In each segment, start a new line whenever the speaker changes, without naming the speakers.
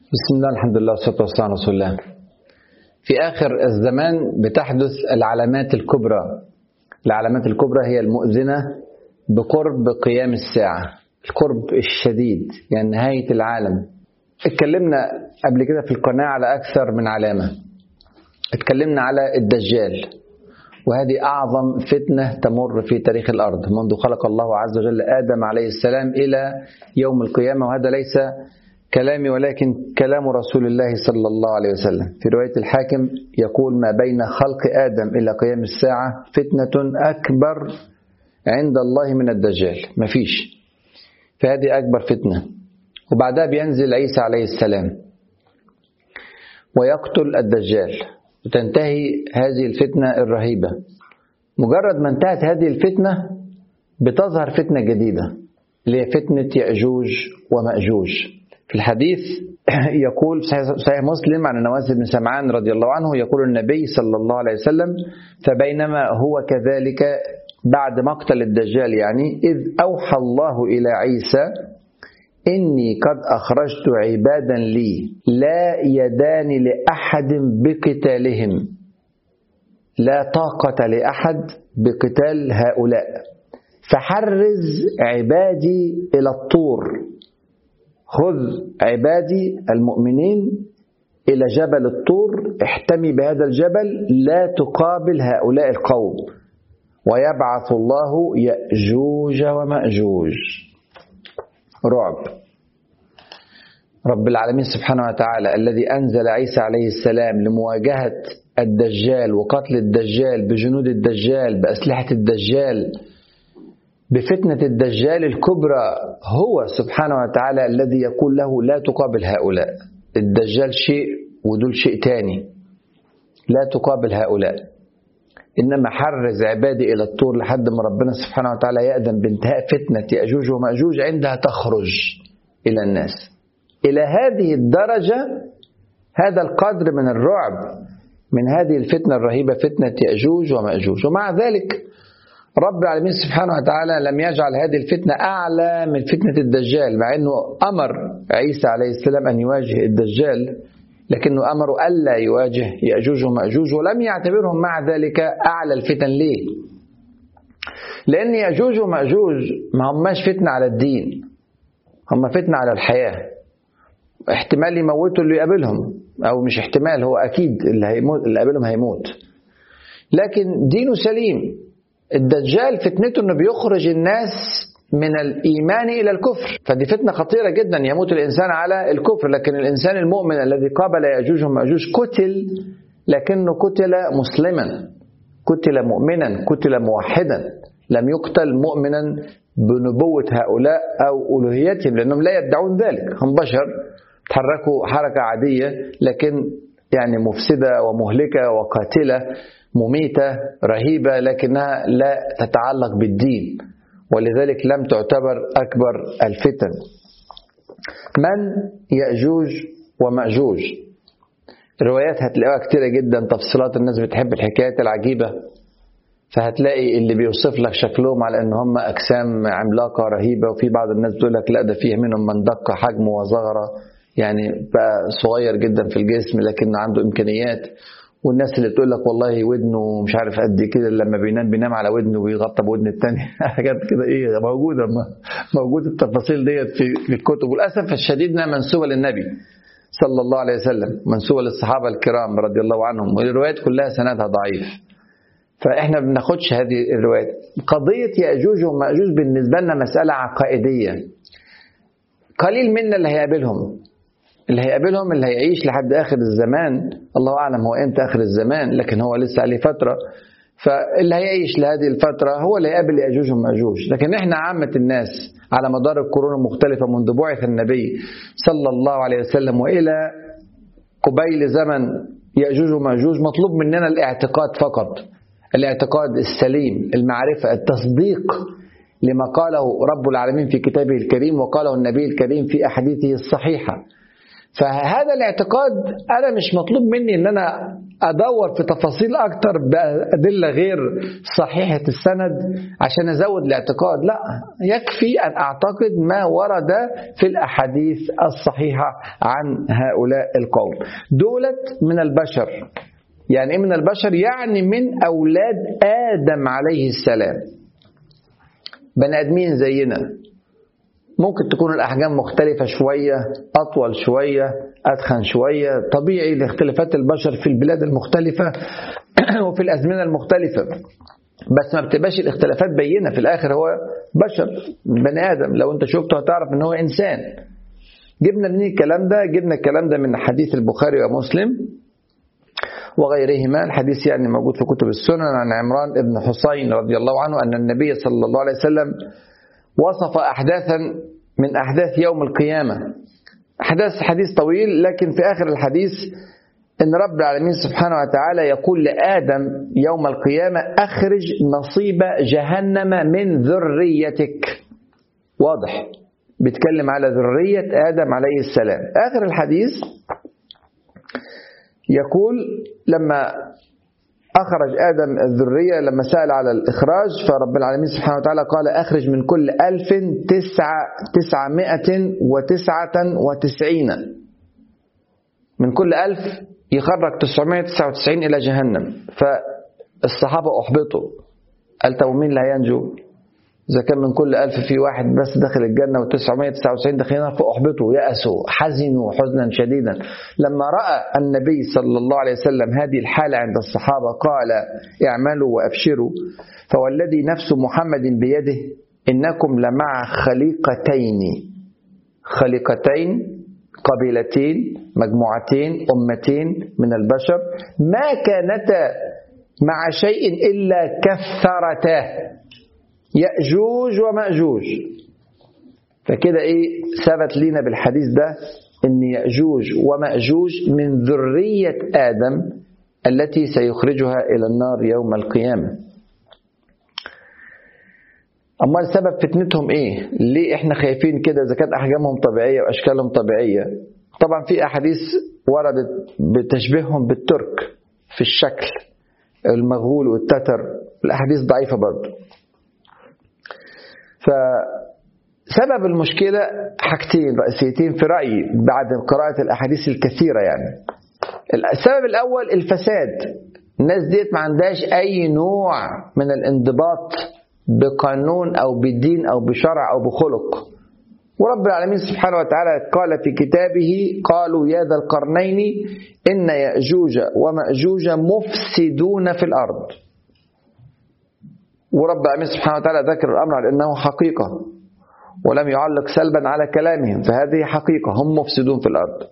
بسم الله الحمد لله والصلاة والسلام على رسول الله في آخر الزمان بتحدث العلامات الكبرى العلامات الكبرى هي المؤذنة بقرب قيام الساعة القرب الشديد يعني نهاية العالم اتكلمنا قبل كده في القناة على أكثر من علامة اتكلمنا على الدجال وهذه أعظم فتنة تمر في تاريخ الأرض منذ خلق الله عز وجل آدم عليه السلام إلى يوم القيامة وهذا ليس كلامي ولكن كلام رسول الله صلى الله عليه وسلم في رواية الحاكم يقول ما بين خلق آدم إلى قيام الساعة فتنة أكبر عند الله من الدجال مفيش فهذه أكبر فتنة وبعدها بينزل عيسى عليه السلام ويقتل الدجال وتنتهي هذه الفتنة الرهيبة مجرد ما انتهت هذه الفتنة بتظهر فتنة جديدة اللي هي فتنة يأجوج ومأجوج في الحديث يقول صحيح مسلم عن نواس بن سمعان رضي الله عنه يقول النبي صلى الله عليه وسلم فبينما هو كذلك بعد مقتل الدجال يعني إذ أوحى الله إلى عيسى إني قد أخرجت عبادا لي لا يدان لأحد بقتالهم لا طاقة لأحد بقتال هؤلاء فحرز عبادي إلى الطور خذ عبادي المؤمنين إلى جبل الطور احتمي بهذا الجبل لا تقابل هؤلاء القوم ويبعث الله يأجوج ومأجوج رعب رب العالمين سبحانه وتعالى الذي أنزل عيسى عليه السلام لمواجهة الدجال وقتل الدجال بجنود الدجال بأسلحة الدجال بفتنة الدجال الكبرى هو سبحانه وتعالى الذي يقول له لا تقابل هؤلاء الدجال شيء ودول شيء تاني لا تقابل هؤلاء إنما حرز عبادي إلى الطور لحد ما ربنا سبحانه وتعالى يأذن بانتهاء فتنة يأجوج ومأجوج عندها تخرج إلى الناس إلى هذه الدرجة هذا القدر من الرعب من هذه الفتنة الرهيبة فتنة يأجوج ومأجوج ومع ذلك رب العالمين سبحانه وتعالى لم يجعل هذه الفتنة أعلى من فتنة الدجال مع أنه أمر عيسى عليه السلام أن يواجه الدجال لكنه أمره ألا يواجه يأجوج ومأجوج ولم يعتبرهم مع ذلك أعلى الفتن ليه لأن يأجوج ومأجوج ما هماش فتنة على الدين هم فتنة على الحياة احتمال يموتوا اللي يقابلهم أو مش احتمال هو أكيد اللي, هيموت اللي قابلهم هيموت لكن دينه سليم الدجال فتنته انه بيخرج الناس من الايمان الى الكفر فدي فتنه خطيره جدا يموت الانسان على الكفر لكن الانسان المؤمن الذي قابل ياجوج وماجوج قتل لكنه قتل مسلما قتل مؤمنا قتل موحدا لم يقتل مؤمنا بنبوة هؤلاء أو ألوهيتهم لأنهم لا يدعون ذلك هم بشر تحركوا حركة عادية لكن يعني مفسدة ومهلكة وقاتلة مميتة رهيبة لكنها لا تتعلق بالدين ولذلك لم تعتبر أكبر الفتن من يأجوج ومأجوج الروايات هتلاقوها كتيرة جدا تفصيلات الناس بتحب الحكايات العجيبة فهتلاقي اللي بيوصف لك شكلهم على ان هم اجسام عملاقه رهيبه وفي بعض الناس بتقول لك لا ده فيه منهم من دق حجمه وصغر يعني بقى صغير جدا في الجسم لكن عنده امكانيات والناس اللي بتقول لك والله ودنه مش عارف قد كده لما بينام بينام على ودنه ويغطى بودن الثاني حاجات كده ايه موجوده موجود التفاصيل ديت في الكتب وللاسف الشديد انها منسوبه للنبي صلى الله عليه وسلم منسوبه للصحابه الكرام رضي الله عنهم والروايات كلها سندها ضعيف فاحنا ما بناخدش هذه الروايات قضيه ياجوج وماجوج بالنسبه لنا مساله عقائديه قليل منا اللي هيقابلهم اللي هيقابلهم اللي هيعيش لحد اخر الزمان الله اعلم هو امتى اخر الزمان لكن هو لسه عليه فتره فاللي هيعيش لهذه الفتره هو اللي هيقابل ياجوج وماجوج لكن احنا عامه الناس على مدار القرون المختلفه منذ بعث النبي صلى الله عليه وسلم والى قبيل زمن ياجوج وماجوج مطلوب مننا الاعتقاد فقط الاعتقاد السليم المعرفه التصديق لما قاله رب العالمين في كتابه الكريم وقاله النبي الكريم في احاديثه الصحيحه فهذا الاعتقاد انا مش مطلوب مني ان انا ادور في تفاصيل اكتر بادله غير صحيحه السند عشان ازود الاعتقاد لا يكفي ان اعتقد ما ورد في الاحاديث الصحيحه عن هؤلاء القوم دولت من البشر يعني ايه من البشر يعني من اولاد ادم عليه السلام بني ادمين زينا ممكن تكون الأحجام مختلفة شوية أطول شوية أتخن شوية طبيعي لاختلافات البشر في البلاد المختلفة وفي الأزمنة المختلفة بس ما بتبقاش الاختلافات بينة في الآخر هو بشر بني آدم لو أنت شفته هتعرف إن هو إنسان جبنا منين الكلام ده جبنا الكلام ده من حديث البخاري ومسلم وغيرهما الحديث يعني موجود في كتب السنن عن عمران بن حسين رضي الله عنه أن النبي صلى الله عليه وسلم وصف أحداثا من أحداث يوم القيامة أحداث حديث طويل لكن في آخر الحديث إن رب العالمين سبحانه وتعالى يقول لآدم يوم القيامة أخرج نصيب جهنم من ذريتك واضح بيتكلم على ذرية آدم عليه السلام آخر الحديث يقول لما أخرج آدم الذرية لما سأل على الإخراج فرب العالمين سبحانه وتعالى قال أخرج من كل ألف تسعة تسعمائة وتسعة وتسعين من كل ألف يخرج تسعمائة تسعة وتسعين إلى جهنم فالصحابة أحبطوا قال طب مين اللي هينجو إذا كان من كل ألف في واحد بس دخل الجنة و999 داخلين فأحبطوا يأسوا حزنوا حزنا شديدا لما رأى النبي صلى الله عليه وسلم هذه الحالة عند الصحابة قال اعملوا وأبشروا فوالذي نفس محمد بيده إنكم لمع خليقتين خليقتين قبيلتين مجموعتين أمتين من البشر ما كانتا مع شيء إلا كثرتا يأجوج ومأجوج فكده ايه ثبت لنا بالحديث ده ان يأجوج ومأجوج من ذرية آدم التي سيخرجها إلى النار يوم القيامة أمال سبب فتنتهم إيه؟ ليه إحنا خايفين كده إذا كانت أحجامهم طبيعية وأشكالهم طبيعية؟ طبعا في أحاديث وردت بتشبيههم بالترك في الشكل المغول والتتر الأحاديث ضعيفة برضه فسبب المشكلة حاجتين رئيسيتين في رأيي بعد قراءة الأحاديث الكثيرة يعني السبب الأول الفساد الناس ديت ما عندهاش أي نوع من الانضباط بقانون أو بدين أو بشرع أو بخلق ورب العالمين سبحانه وتعالى قال في كتابه قالوا يا ذا القرنين إن يأجوج ومأجوج مفسدون في الأرض ورب العالمين سبحانه وتعالى ذكر الأمر على أنه حقيقة ولم يعلق سلبا على كلامهم فهذه حقيقة هم مفسدون في الأرض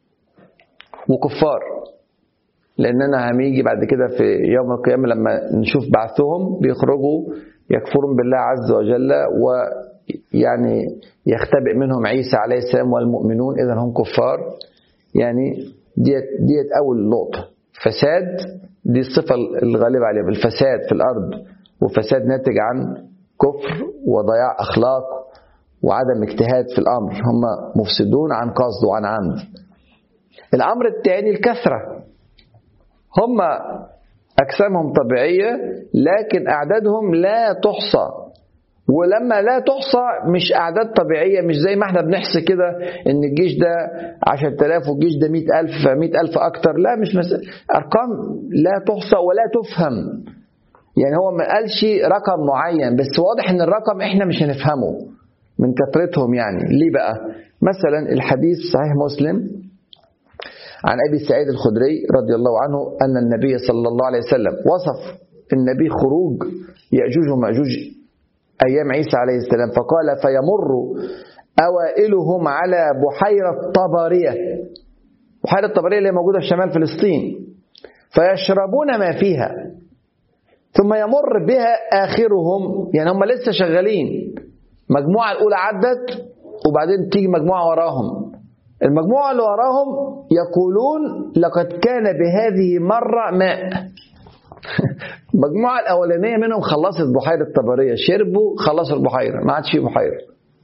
وكفار لأننا هنيجي بعد كده في يوم القيامة لما نشوف بعثهم بيخرجوا يكفرون بالله عز وجل ويعني يختبئ منهم عيسى عليه السلام والمؤمنون إذا هم كفار يعني ديت, ديت أول نقطة فساد دي الصفة الغالبة عليهم الفساد في الأرض وفساد ناتج عن كفر وضياع أخلاق وعدم اجتهاد في الأمر هم مفسدون عن قصد وعن عمد الأمر الثاني الكثرة هم أجسامهم طبيعية لكن أعدادهم لا تحصى ولما لا تحصى مش أعداد طبيعية مش زي ما احنا بنحصي كده إن الجيش ده 10000 والجيش ده 100000 ف100000 أكتر لا مش مسألة أرقام لا تحصى ولا تفهم يعني هو ما قالش رقم معين بس واضح ان الرقم احنا مش هنفهمه من كثرتهم يعني ليه بقى مثلا الحديث صحيح مسلم عن ابي سعيد الخدري رضي الله عنه ان النبي صلى الله عليه وسلم وصف النبي خروج ياجوج وماجوج ايام عيسى عليه السلام فقال فيمر اوائلهم على بحيره طبريه بحيره طبريه اللي موجوده في شمال فلسطين فيشربون ما فيها ثم يمر بها آخرهم يعني هم لسه شغالين مجموعة الأولى عدت وبعدين تيجي مجموعة وراهم المجموعة اللي وراهم يقولون لقد كان بهذه مرة ماء المجموعة الأولانية منهم خلصت بحيرة طبرية شربوا خلصوا البحيرة ما عادش في بحيرة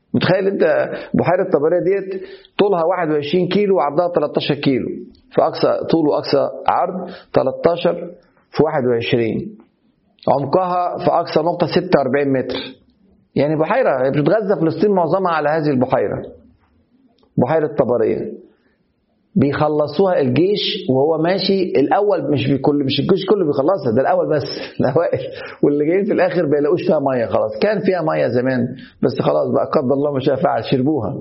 متخيل انت بحيره طبريه ديت طولها 21 كيلو وعرضها 13 كيلو في اقصى طول واقصى عرض 13 في 21 عمقها في اقصى نقطه 46 متر يعني بحيره بتتغذى فلسطين معظمها على هذه البحيره بحيره طبريه بيخلصوها الجيش وهو ماشي الاول مش بكل مش الجيش كله بيخلصها ده الاول بس الاوائل واللي جايين في الاخر ما يلاقوش فيها ميه خلاص كان فيها ميه زمان بس خلاص بقى قدر الله ما شاء فعل شربوها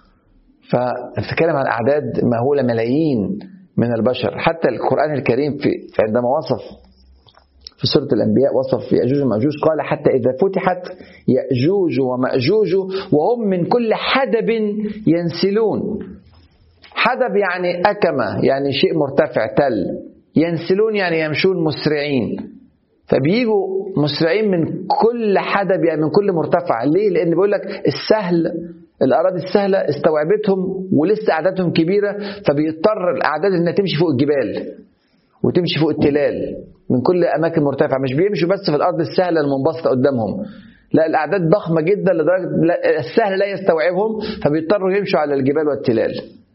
فبتتكلم عن اعداد مهوله ملايين من البشر حتى القران الكريم في عندما وصف في سورة الأنبياء وصف يأجوج ومأجوج قال حتى إذا فتحت يأجوج ومأجوج وهم من كل حدب ينسلون حدب يعني أكمة يعني شيء مرتفع تل ينسلون يعني يمشون مسرعين فبيجوا مسرعين من كل حدب يعني من كل مرتفع ليه؟ لأن بيقول لك السهل الأراضي السهلة استوعبتهم ولسه أعدادهم كبيرة فبيضطر الأعداد إنها تمشي فوق الجبال وتمشي فوق التلال من كل أماكن مرتفعة مش بيمشوا بس في الأرض السهلة المنبسطة قدامهم لا الأعداد ضخمة جدا لدرجة السهل لا يستوعبهم فبيضطروا يمشوا على الجبال والتلال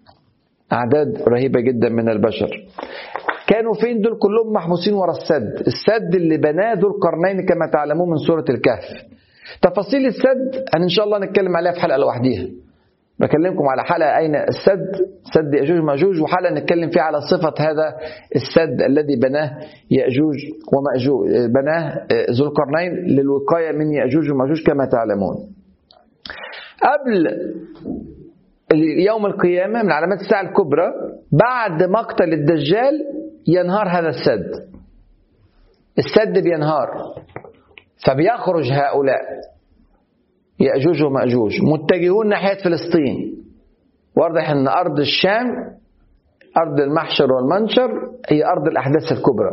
أعداد رهيبة جدا من البشر كانوا فين دول كلهم محبوسين ورا السد السد اللي بناه ذو القرنين كما تعلمون من سورة الكهف تفاصيل السد أن إن شاء الله نتكلم عليها في حلقة لوحديها بكلمكم على حلقة أين السد سد يأجوج ومأجوج وحلقة نتكلم فيها على صفة هذا السد الذي بناه يأجوج ومأجوج بناه ذو القرنين للوقاية من يأجوج ومأجوج كما تعلمون قبل يوم القيامة من علامات الساعة الكبرى بعد مقتل الدجال ينهار هذا السد السد بينهار فبيخرج هؤلاء يأجوج ومأجوج متجهون ناحية فلسطين واضح أن أرض الشام أرض المحشر والمنشر هي أرض الأحداث الكبرى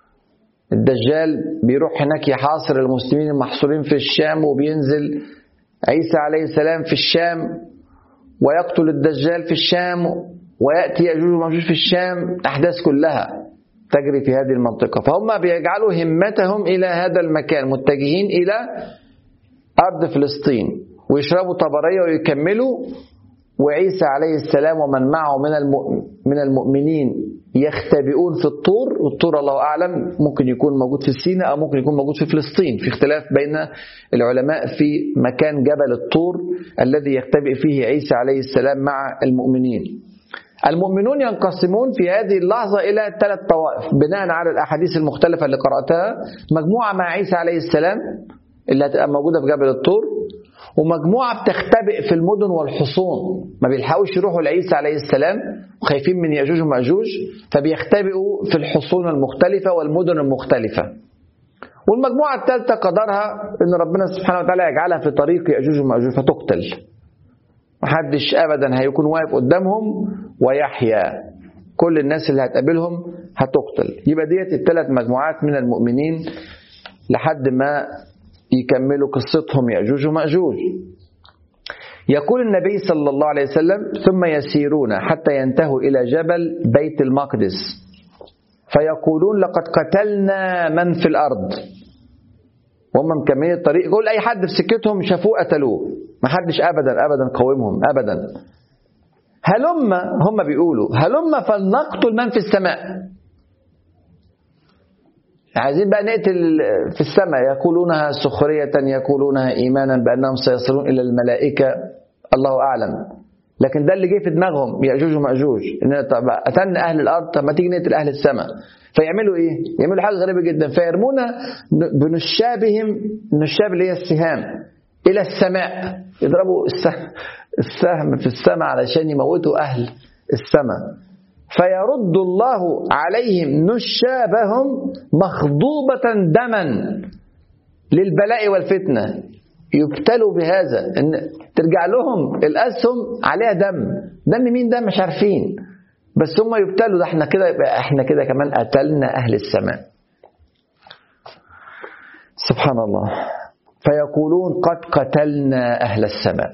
الدجال بيروح هناك يحاصر المسلمين المحصورين في الشام وبينزل عيسى عليه السلام في الشام ويقتل الدجال في الشام ويأتي يأجوج ومأجوج في الشام الأحداث كلها تجري في هذه المنطقة فهم بيجعلوا همتهم إلى هذا المكان متجهين إلى أرض فلسطين ويشربوا طبرية ويكملوا وعيسى عليه السلام ومن معه من من المؤمنين يختبئون في الطور والطور الله أعلم ممكن يكون موجود في سيناء أو ممكن يكون موجود في فلسطين في اختلاف بين العلماء في مكان جبل الطور الذي يختبئ فيه عيسى عليه السلام مع المؤمنين المؤمنون ينقسمون في هذه اللحظة إلى ثلاث طوائف بناء على الأحاديث المختلفة اللي قرأتها مجموعة مع عيسى عليه السلام اللي هتبقى موجودة في جبل الطور ومجموعة بتختبئ في المدن والحصون ما بيلحقوش يروحوا لعيسى عليه السلام وخايفين من يأجوج ومأجوج فبيختبئوا في الحصون المختلفة والمدن المختلفة والمجموعة الثالثة قدرها أن ربنا سبحانه وتعالى يجعلها في طريق يأجوج ومأجوج فتقتل محدش أبدا هيكون واقف قدامهم ويحيا كل الناس اللي هتقابلهم هتقتل يبقى ديت الثلاث مجموعات من المؤمنين لحد ما يكملوا قصتهم يأجوج ومأجوج يقول النبي صلى الله عليه وسلم ثم يسيرون حتى ينتهوا إلى جبل بيت المقدس فيقولون لقد قتلنا من في الأرض وهم مكملين الطريق يقول أي حد في سكتهم شافوه قتلوه ما حدش أبدا أبدا قومهم أبدا هلم هم بيقولوا هلم فلنقتل من في السماء عايزين بقى نقتل في السماء يقولونها سخرية يقولونها إيمانا بأنهم سيصلون إلى الملائكة الله أعلم لكن ده اللي جه في دماغهم يأجوج ومأجوج إن طب قتلنا أهل الأرض طب ما تيجي نقتل أهل السماء فيعملوا إيه؟ يعملوا حاجة غريبة جدا فيرمون بنشابهم النشاب اللي هي السهام إلى السماء يضربوا السهم في السماء علشان يموتوا أهل السماء فيرد الله عليهم نشابهم مخضوبة دما للبلاء والفتنة يبتلوا بهذا ان ترجع لهم الاسهم عليها دم دم مين ده مش عارفين بس هم يبتلوا ده احنا كده احنا كده كمان قتلنا اهل السماء سبحان الله فيقولون قد قتلنا اهل السماء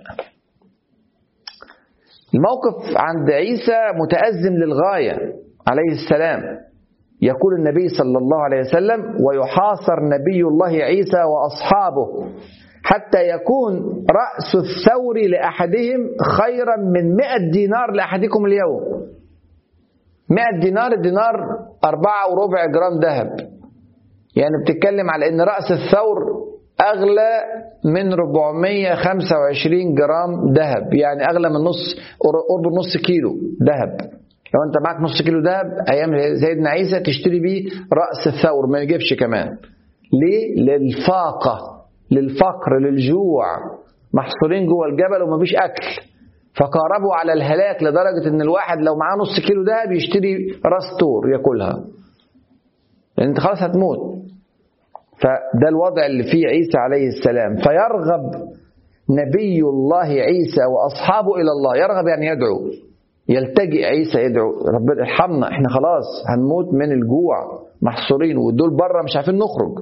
الموقف عند عيسى متأزم للغاية عليه السلام يقول النبي صلى الله عليه وسلم ويحاصر نبي الله عيسى وأصحابه حتى يكون رأس الثور لأحدهم خيرا من مئة دينار لأحدكم اليوم مئة دينار الدينار أربعة وربع جرام ذهب يعني بتتكلم على ان رأس الثور اغلى من 425 جرام ذهب يعني اغلى من نص قرب نص كيلو ذهب لو انت معاك نص كيلو ذهب ايام سيدنا عيسى تشتري بيه راس الثور ما يجيبش كمان ليه للفاقه للفقر للجوع محصورين جوه الجبل ومفيش اكل فقاربوا على الهلاك لدرجه ان الواحد لو معاه نص كيلو ذهب يشتري راس طور ياكلها لان انت خلاص هتموت فده الوضع اللي فيه عيسى عليه السلام فيرغب نبي الله عيسى واصحابه الى الله يرغب يعني يدعو يلتجئ عيسى يدعو ربنا ارحمنا احنا خلاص هنموت من الجوع محصورين ودول بره مش عارفين نخرج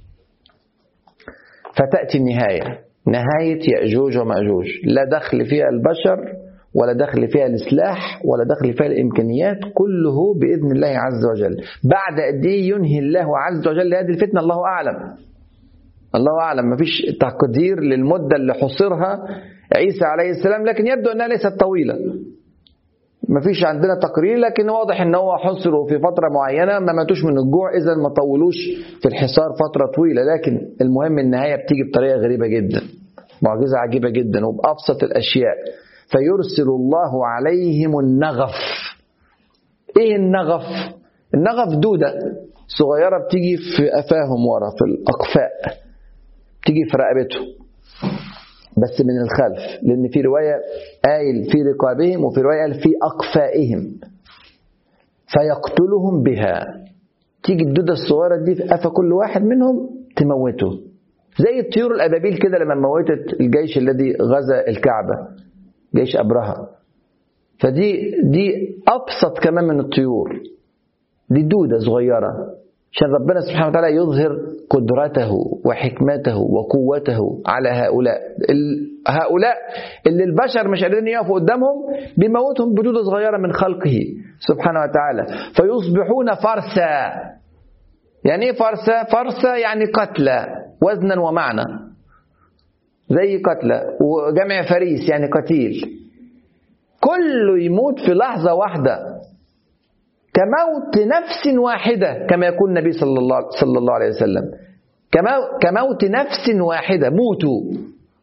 فتاتي النهايه نهايه ياجوج وماجوج لا دخل فيها البشر ولا دخل فيها السلاح ولا دخل فيها الامكانيات كله باذن الله عز وجل بعد قد ايه ينهي الله عز وجل هذه الفتنه الله اعلم الله اعلم مفيش تقدير للمده اللي حصرها عيسى عليه السلام لكن يبدو انها ليست طويله مفيش عندنا تقرير لكن واضح ان هو حصروا في فتره معينه ما ماتوش من الجوع اذا ما طولوش في الحصار فتره طويله لكن المهم النهايه بتيجي بطريقه غريبه جدا معجزه عجيبه جدا وبابسط الاشياء فيرسل الله عليهم النغف ايه النغف النغف دودة صغيرة بتيجي في قفاهم ورا في الأقفاء بتيجي في رقبتهم بس من الخلف لأن في رواية قايل في رقابهم وفي رواية قال في أقفائهم فيقتلهم بها تيجي الدودة الصغيرة دي في قفا كل واحد منهم تموته زي الطيور الأبابيل كده لما موتت الجيش الذي غزا الكعبة جيش أبرهة فدي دي أبسط كمان من الطيور دي دودة صغيرة عشان ربنا سبحانه وتعالى يظهر قدرته وحكمته وقوته على هؤلاء هؤلاء اللي البشر مش قادرين يقفوا قدامهم بيموتهم بدودة صغيرة من خلقه سبحانه وتعالى فيصبحون فرسا يعني ايه فرسا؟ فرسا يعني قتلى وزنا ومعنى زي قتلى وجمع فريس يعني قتيل كله يموت في لحظة واحدة كموت نفس واحدة كما يقول النبي صلى الله, صلى الله عليه وسلم كموت نفس واحدة موتوا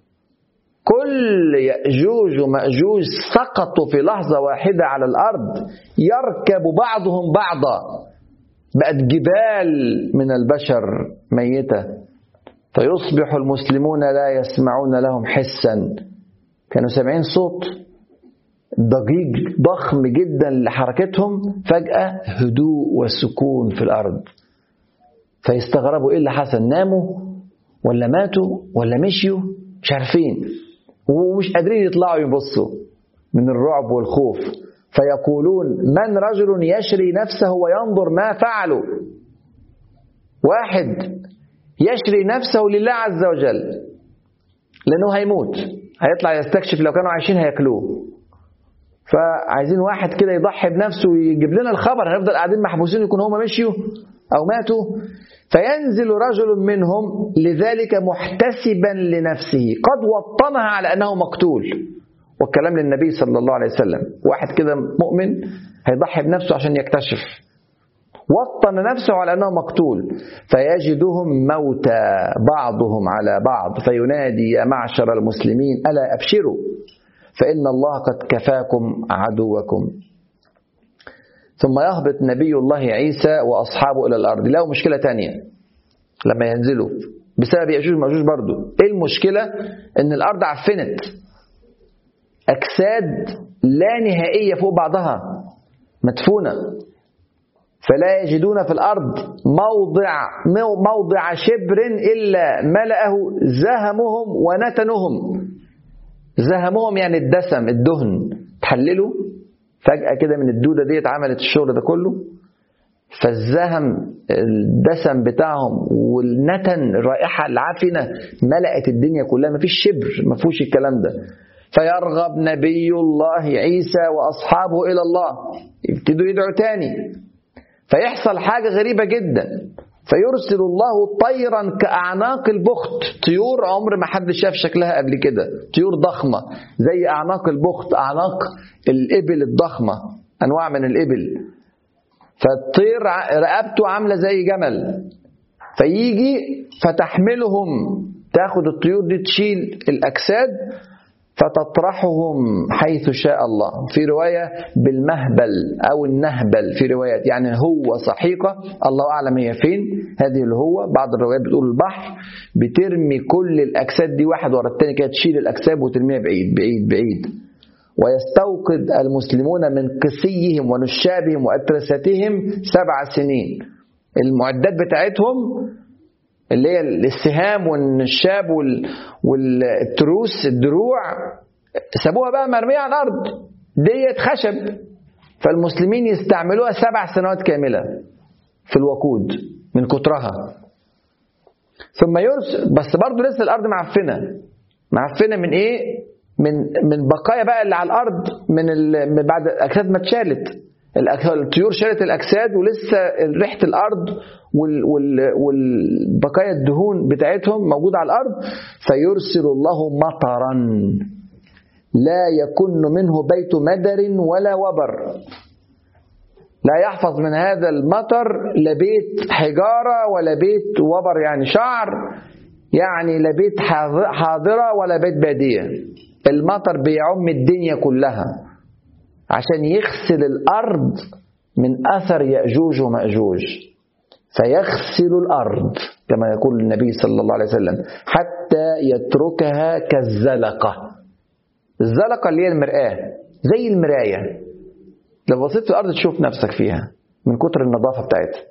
كل يأجوج ومأجوج سقطوا في لحظة واحدة على الأرض يركب بعضهم بعضا بقت جبال من البشر ميتة فيصبح المسلمون لا يسمعون لهم حسا كانوا سامعين صوت ضجيج ضخم جدا لحركتهم فجأة هدوء وسكون في الأرض فيستغربوا إيه اللي حصل ناموا ولا ماتوا ولا مشيوا مش عارفين ومش قادرين يطلعوا يبصوا من الرعب والخوف فيقولون من رجل يشري نفسه وينظر ما فعلوا واحد يشري نفسه لله عز وجل لأنه هيموت هيطلع يستكشف لو كانوا عايشين هياكلوه فعايزين واحد كده يضحي بنفسه ويجيب لنا الخبر هنفضل قاعدين محبوسين يكون هم مشيوا أو ماتوا فينزل رجل منهم لذلك محتسبا لنفسه قد وطنها على أنه مقتول والكلام للنبي صلى الله عليه وسلم واحد كده مؤمن هيضحي بنفسه عشان يكتشف وطن نفسه على أنه مقتول فيجدهم موتى بعضهم على بعض فينادي يا معشر المسلمين ألا أبشروا فإن الله قد كفاكم عدوكم ثم يهبط نبي الله عيسى وأصحابه إلى الأرض له مشكلة تانية لما ينزلوا بسبب يأجوج ومأجوج برضو إيه المشكلة إن الأرض عفنت أجساد لا نهائية فوق بعضها مدفونة فلا يجدون في الأرض موضع موضع شبر إلا ملأه زهمهم ونتنهم زهمهم يعني الدسم الدهن تحللوا فجأة كده من الدودة دي اتعملت الشغل ده كله فالزهم الدسم بتاعهم والنتن الرائحة العفنة ملأت الدنيا كلها مفيش شبر ما فيهوش الكلام ده فيرغب نبي الله عيسى وأصحابه إلى الله يبتدوا يدعوا تاني فيحصل حاجة غريبة جدا فيرسل الله طيرا كأعناق البخت طيور عمر ما حد شاف شكلها قبل كده طيور ضخمة زي أعناق البخت أعناق الإبل الضخمة أنواع من الإبل فالطير رقبته عاملة زي جمل فيجي فتحملهم تاخد الطيور دي تشيل الأجساد فتطرحهم حيث شاء الله في رواية بالمهبل أو النهبل في روايات يعني هو صحيقة الله أعلم هي فين هذه اللي هو بعض الروايات بتقول البحر بترمي كل الأجساد دي واحد ورا التاني كده تشيل الأجساد وترميها بعيد بعيد بعيد ويستوقد المسلمون من قسيهم ونشابهم وأترستهم سبع سنين المعدات بتاعتهم اللي هي السهام والنشاب والتروس الدروع سابوها بقى مرمية على الأرض ديت خشب فالمسلمين يستعملوها سبع سنوات كاملة في الوقود من كترها ثم يرسل بس برضه لسه الأرض معفنة معفنة من إيه؟ من من بقايا بقى اللي على الأرض من, من بعد الأجساد ما اتشالت الطيور شالت الأجساد ولسه ريحة الأرض والبقايا الدهون بتاعتهم موجودة على الأرض فيرسل الله مطرا لا يكن منه بيت مدر ولا وبر لا يحفظ من هذا المطر لا بيت حجارة ولا بيت وبر يعني شعر يعني لا بيت حاضرة ولا بيت بادية المطر بيعم الدنيا كلها عشان يغسل الأرض من أثر يأجوج ومأجوج فيغسل الأرض كما يقول النبي صلى الله عليه وسلم حتى يتركها كالزلقة الزلقة اللي هي المرآة زي المراية لو بصيت في الأرض تشوف نفسك فيها من كتر النظافة بتاعتها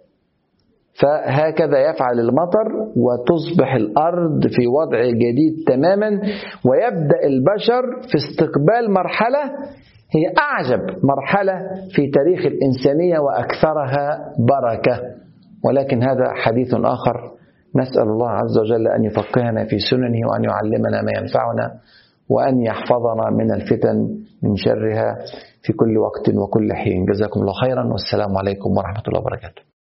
فهكذا يفعل المطر وتصبح الأرض في وضع جديد تماما ويبدأ البشر في استقبال مرحلة هي أعجب مرحلة في تاريخ الإنسانية وأكثرها بركة ولكن هذا حديث آخر نسأل الله عز وجل أن يفقهنا في سننه وأن يعلمنا ما ينفعنا وأن يحفظنا من الفتن من شرها في كل وقت وكل حين جزاكم الله خيرا والسلام عليكم ورحمة الله وبركاته